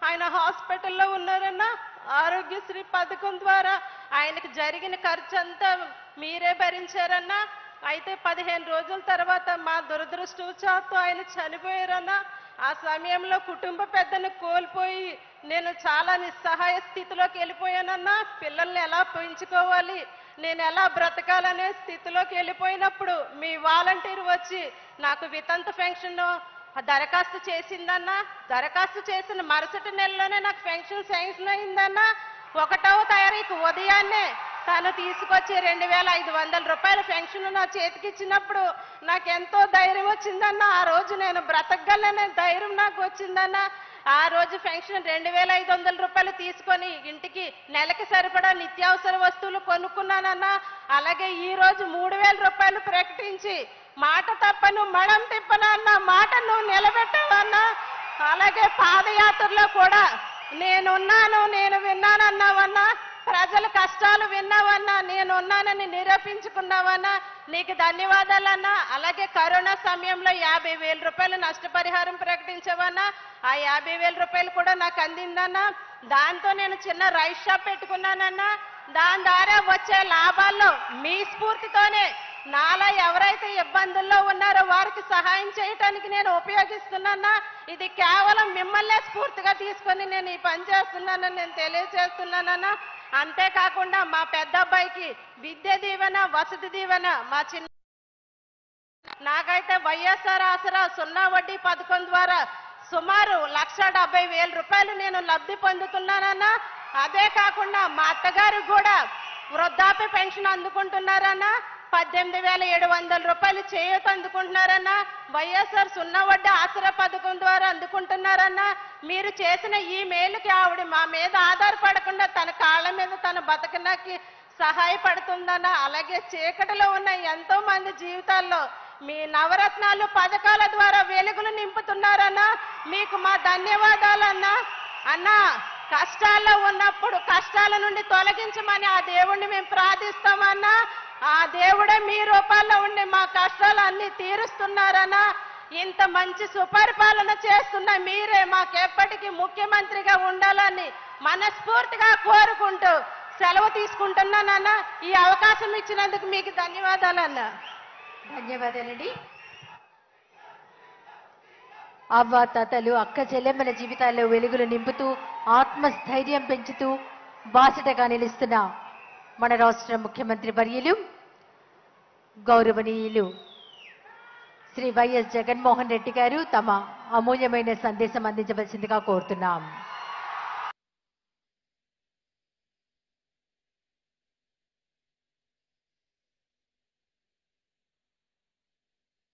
ఆయన హాస్పిటల్లో ఉన్నారన్నా ఆరోగ్యశ్రీ పథకం ద్వారా ఆయనకి జరిగిన ఖర్చు అంతా మీరే భరించారన్నా అయితే పదిహేను రోజుల తర్వాత మా దురదృష్టవశాత్తు ఆయన చనిపోయారన్నా ఆ సమయంలో కుటుంబ పెద్దను కోల్పోయి నేను చాలా నిస్సహాయ స్థితిలోకి వెళ్ళిపోయానన్నా పిల్లల్ని ఎలా పెంచుకోవాలి నేను ఎలా బ్రతకాలనే స్థితిలోకి వెళ్ళిపోయినప్పుడు మీ వాలంటీర్ వచ్చి నాకు వితంతు పెన్షన్ దరఖాస్తు చేసిందన్నా దరఖాస్తు చేసిన మరుసటి నెలలోనే నాకు పెన్షన్ శాంక్షన్ అయిందన్నా ఒకటవ తారీఖు ఉదయాన్నే తను తీసుకొచ్చి రెండు వేల ఐదు వందల రూపాయల పెన్షన్ నా చేతికి ఇచ్చినప్పుడు నాకు ఎంతో ధైర్యం వచ్చిందన్న ఆ రోజు నేను బ్రతకగలనే ధైర్యం నాకు వచ్చిందన్న ఆ రోజు పెన్షన్ రెండు వేల ఐదు వందల రూపాయలు తీసుకొని ఇంటికి నెలకి సరిపడా నిత్యావసర వస్తువులు కొనుక్కున్నానన్నా అలాగే ఈ రోజు మూడు వేల రూపాయలు ప్రకటించి మాట తప్పను మడం తిప్పను అన్న మాట నువ్వు నిలబెట్టావన్నా అలాగే పాదయాత్రలో కూడా నేనున్నాను నేను విన్నానన్నావన్నా ప్రజల కష్టాలు విన్నావన్నా నేనున్నానని నిరూపించుకున్నావన్నా నీకు ధన్యవాదాలన్నా అలాగే కరోనా సమయంలో యాభై వేల రూపాయలు నష్టపరిహారం ప్రకటించావన్నా ఆ యాభై వేల రూపాయలు కూడా నాకు అందిందన్నా దాంతో నేను చిన్న రైస్ షాప్ పెట్టుకున్నానన్నా దాని ద్వారా వచ్చే లాభాల్లో మీ స్ఫూర్తితోనే నాలా ఎవరైతే ఇబ్బందుల్లో ఉన్నారో వారికి సహాయం చేయటానికి నేను ఉపయోగిస్తున్నానా ఇది కేవలం మిమ్మల్నే స్ఫూర్తిగా తీసుకొని నేను ఈ పని చేస్తున్నానని నేను తెలియజేస్తున్నానన్నా అంతేకాకుండా మా పెద్ద అబ్బాయికి విద్య దీవెన వసతి దీవెన మా చిన్న నాకైతే వైఎస్ఆర్ ఆసరా సున్నా వడ్డీ పథకం ద్వారా సుమారు లక్ష డెబ్బై వేల రూపాయలు నేను లబ్ధి పొందుతున్నానన్నా అదే కాకుండా మా అత్తగారు కూడా వృద్ధాప్య పెన్షన్ అందుకుంటున్నారన్నా పద్దెనిమిది వేల ఏడు వందల రూపాయలు చేయూత అందుకుంటున్నారన్నా వైఎస్ఆర్ సున్నా వడ్డీ ఆసరా పథకం ద్వారా అందుకుంటున్నారన్నా మీరు చేసిన ఈ మేలుకి ఆవిడ మా మీద ఆధారపడకుండా తన కాళ్ళ మీద తన బతకడానికి సహాయపడుతుందన్న అలాగే చీకటిలో ఉన్న ఎంతో మంది జీవితాల్లో మీ నవరత్నాలు పథకాల ద్వారా వెలుగులు నింపుతున్నారన్నా మీకు మా ధన్యవాదాలన్నా అన్నా కష్టాల్లో ఉన్నప్పుడు కష్టాల నుండి తొలగించమని ఆ దేవుణ్ణి మేము ప్రార్థిస్తామన్నా ఆ దేవుడే మీ రూపాల్లో ఉండి మా కష్టాలు అన్ని తీరుస్తున్నారన్నా ఇంత మంచి సుపరిపాలన చేస్తున్న మీరే మాకెప్పటికీ ముఖ్యమంత్రిగా ఉండాలని మనస్ఫూర్తిగా కోరుకుంటూ సెలవు తీసుకుంటున్నానన్నా ఈ అవకాశం ఇచ్చినందుకు మీకు ధన్యవాదాలన్నా ధన్యవాదాలండి అవ్వ తాతలు అక్క చెల్లెమ్మల జీవితాల్లో వెలుగులు నింపుతూ ఆత్మస్థైర్యం పెంచుతూ బాసటగా నిలుస్తున్న మన రాష్ట్ర ముఖ్యమంత్రి వర్యులు గౌరవనీయులు శ్రీ వైఎస్ జగన్మోహన్ రెడ్డి గారు తమ అమూల్యమైన సందేశం అందించవలసిందిగా కోరుతున్నాం